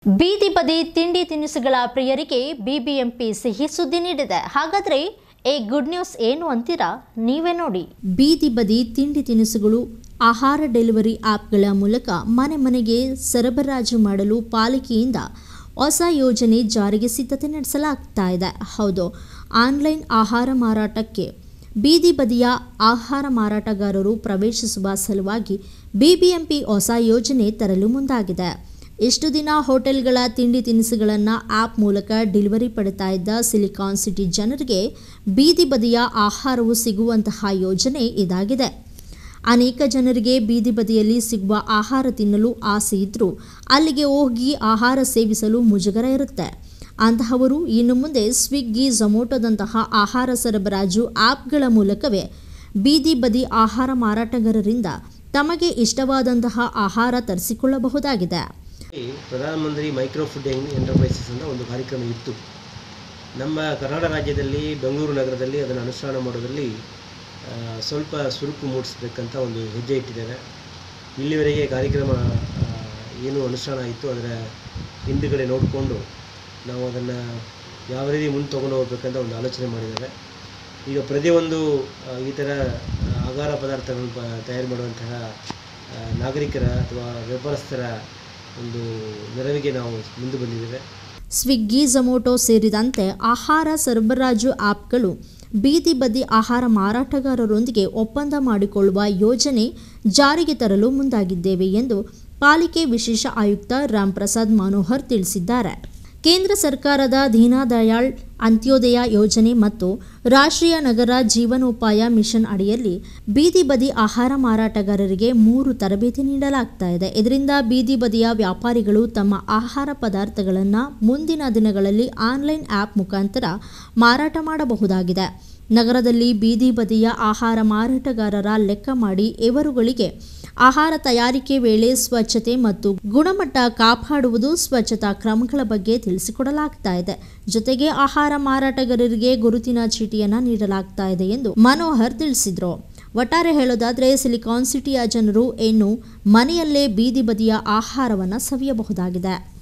ಬೀದಿ ಬದಿ ತಿಂಡಿ ತಿನಿಸುಗಳ ಪ್ರಿಯರಿಗೆ ಬಿಬಿಎಂಪಿ ಸಿಹಿ ಸುದ್ದಿ ನೀಡಿದೆ ಹಾಗಾದ್ರೆ ಏ ಗುಡ್ ನ್ಯೂಸ್ ಏನು ಅಂತೀರಾ ನೀವೇ ನೋಡಿ ಬೀದಿ ಬದಿ ತಿಂಡಿ ತಿನಿಸುಗಳು ಆಹಾರ ಡೆಲಿವರಿ ಆ್ಯಪ್ಗಳ ಮೂಲಕ ಮನೆ ಮನೆಗೆ ಸರಬರಾಜು ಮಾಡಲು ಪಾಲಿಕೆಯಿಂದ ಹೊಸ ಯೋಜನೆ ಜಾರಿಗೆ ಸಿದ್ಧತೆ ನಡೆಸಲಾಗ್ತಾ ಇದೆ ಹೌದು ಆನ್ಲೈನ್ ಆಹಾರ ಮಾರಾಟಕ್ಕೆ ಬೀದಿ ಬದಿಯ ಆಹಾರ ಮಾರಾಟಗಾರರು ಪ್ರವೇಶಿಸುವ ಸಲುವಾಗಿ ಬಿಬಿಎಂಪಿ ಹೊಸ ಯೋಜನೆ ತರಲು ಮುಂದಾಗಿದೆ ಇಷ್ಟು ದಿನ ಹೋಟೆಲ್ಗಳ ತಿಂಡಿ ತಿನಿಸುಗಳನ್ನು ಆ್ಯಪ್ ಮೂಲಕ ಡೆಲಿವರಿ ಪಡಿತಾ ಇದ್ದ ಸಿಲಿಕಾನ್ ಸಿಟಿ ಜನರಿಗೆ ಬೀದಿ ಬದಿಯ ಆಹಾರವು ಸಿಗುವಂತಹ ಯೋಜನೆ ಇದಾಗಿದೆ ಅನೇಕ ಜನರಿಗೆ ಬೀದಿ ಬದಿಯಲ್ಲಿ ಸಿಗುವ ಆಹಾರ ತಿನ್ನಲು ಆಸೆ ಇದ್ದರೂ ಅಲ್ಲಿಗೆ ಹೋಗಿ ಆಹಾರ ಸೇವಿಸಲು ಮುಜುಗರ ಇರುತ್ತೆ ಅಂತಹವರು ಇನ್ನು ಮುಂದೆ ಸ್ವಿಗ್ಗಿ ಝೊಮೊಟೊದಂತಹ ಆಹಾರ ಸರಬರಾಜು ಆ್ಯಪ್ಗಳ ಮೂಲಕವೇ ಬೀದಿ ಬದಿ ಆಹಾರ ಮಾರಾಟಗಾರರಿಂದ ತಮಗೆ ಇಷ್ಟವಾದಂತಹ ಆಹಾರ ತರಿಸಿಕೊಳ್ಳಬಹುದಾಗಿದೆ ಪ್ರಧಾನಮಂತ್ರಿ ಮೈಕ್ರೋ ಫುಡ್ ಎಂಟರ್ಪ್ರೈಸಸ್ ಅಂತ ಒಂದು ಕಾರ್ಯಕ್ರಮ ಇತ್ತು ನಮ್ಮ ಕರ್ನಾಟಕ ರಾಜ್ಯದಲ್ಲಿ ಬೆಂಗಳೂರು ನಗರದಲ್ಲಿ ಅದನ್ನು ಅನುಷ್ಠಾನ ಮಾಡೋದ್ರಲ್ಲಿ ಆ, ಸ್ವಲ್ಪ ಸುರುಕು ಮೂಡಿಸ್ಬೇಕಂತ ಒಂದು ಹೆಜ್ಜೆ ಇಟ್ಟಿದ್ದಾರೆ ಇಲ್ಲಿವರೆಗೆ ಕಾರ್ಯಕ್ರಮ ಆ, ಏನು ಅನುಷ್ಠಾನ ಆಯಿತು ಅದರ ಹಿಂದುಗಡೆ ನೋಡಿಕೊಂಡು ನಾವು ಅದನ್ನು ಯಾವ ರೀತಿ ಮುಂದೆ ತೊಗೊಂಡು ಹೋಗ್ಬೇಕಂತ ಒಂದು ಆಲೋಚನೆ ಮಾಡಿದ್ದಾರೆ ಈಗ ಪ್ರತಿಯೊಂದು ಆ, ಈ ಥರ ಆ, ಆಹಾರ ಪದಾರ್ಥಗಳನ್ನು ಪ ತಯಾರು ಮಾಡುವಂತಹ ಆ, ನಾಗರಿಕರ ಅಥವಾ ವ್ಯಾಪಾರಸ್ಥರ ಒಂದು ನೆರವಿಗೆ ನಾವು ಮುಂದೆ ಬಂದಿದ್ದೇವೆ ಸ್ವಿಗ್ಗಿ ಝೊಮೊಟೊ ಸೇರಿದಂತೆ ಆಹಾರ ಸರಬರಾಜು ಆ್ಯಪ್ಗಳು ಬೀದಿ ಬದಿ ಆಹಾರ ಮಾರಾಟಗಾರರೊಂದಿಗೆ ಒಪ್ಪಂದ ಮಾಡಿಕೊಳ್ಳುವ ಯೋಜನೆ ಜಾರಿಗೆ ತರಲು ಮುಂದಾಗಿದ್ದೇವೆ ಎಂದು ಪಾಲಿಕೆ ವಿಶೇಷ ಆಯುಕ್ತ ರಾಮ್ಪ್ರಸಾದ್ ಮನೋಹರ್ ತಿಳಿಸಿದ್ದಾರೆ ಕೇಂದ್ರ ಸರ್ಕಾರದ ದೀನದಯಾಳ್ ಅಂತ್ಯೋದಯ ಯೋಜನೆ ಮತ್ತು ರಾಷ್ಟ್ರೀಯ ನಗರ ಜೀವನೋಪಾಯ ಮಿಷನ್ ಅಡಿಯಲ್ಲಿ ಬೀದಿ ಬದಿ ಆಹಾರ ಮಾರಾಟಗಾರರಿಗೆ ಮೂರು ತರಬೇತಿ ನೀಡಲಾಗ್ತಾ ಇದೆ ಇದರಿಂದ ಬೀದಿ ಬದಿಯ ವ್ಯಾಪಾರಿಗಳು ತಮ್ಮ ಆಹಾರ ಪದಾರ್ಥಗಳನ್ನು ಮುಂದಿನ ದಿನಗಳಲ್ಲಿ ಆನ್ಲೈನ್ ಆ್ಯಪ್ ಮುಖಾಂತರ ಮಾರಾಟ ಮಾಡಬಹುದಾಗಿದೆ ನಗರದಲ್ಲಿ ಬೀದಿ ಬದಿಯ ಆಹಾರ ಮಾರಾಟಗಾರರ ಲೆಕ್ಕ ಮಾಡಿ ಇವರುಗಳಿಗೆ ಆಹಾರ ತಯಾರಿಕೆ ವೇಳೆ ಸ್ವಚ್ಛತೆ ಮತ್ತು ಗುಣಮಟ್ಟ ಕಾಪಾಡುವುದು ಸ್ವಚ್ಛತಾ ಕ್ರಮಗಳ ಬಗ್ಗೆ ತಿಳಿಸಿಕೊಡಲಾಗ್ತಾ ಇದೆ ಜೊತೆಗೆ ಆಹಾರ ಮಾರಾಟಗಾರರಿಗೆ ಗುರುತಿನ ಚೀಟಿಯನ್ನ ನೀಡಲಾಗ್ತಾ ಇದೆ ಎಂದು ಮನೋಹರ್ ತಿಳಿಸಿದ್ರು ಒಟ್ಟಾರೆ ಹೇಳೋದಾದ್ರೆ ಸಿಲಿಕಾನ್ ಸಿಟಿಯ ಜನರು ಇನ್ನು ಮನೆಯಲ್ಲೇ ಬೀದಿ ಬದಿಯ ಆಹಾರವನ್ನ ಸವಿಯಬಹುದಾಗಿದೆ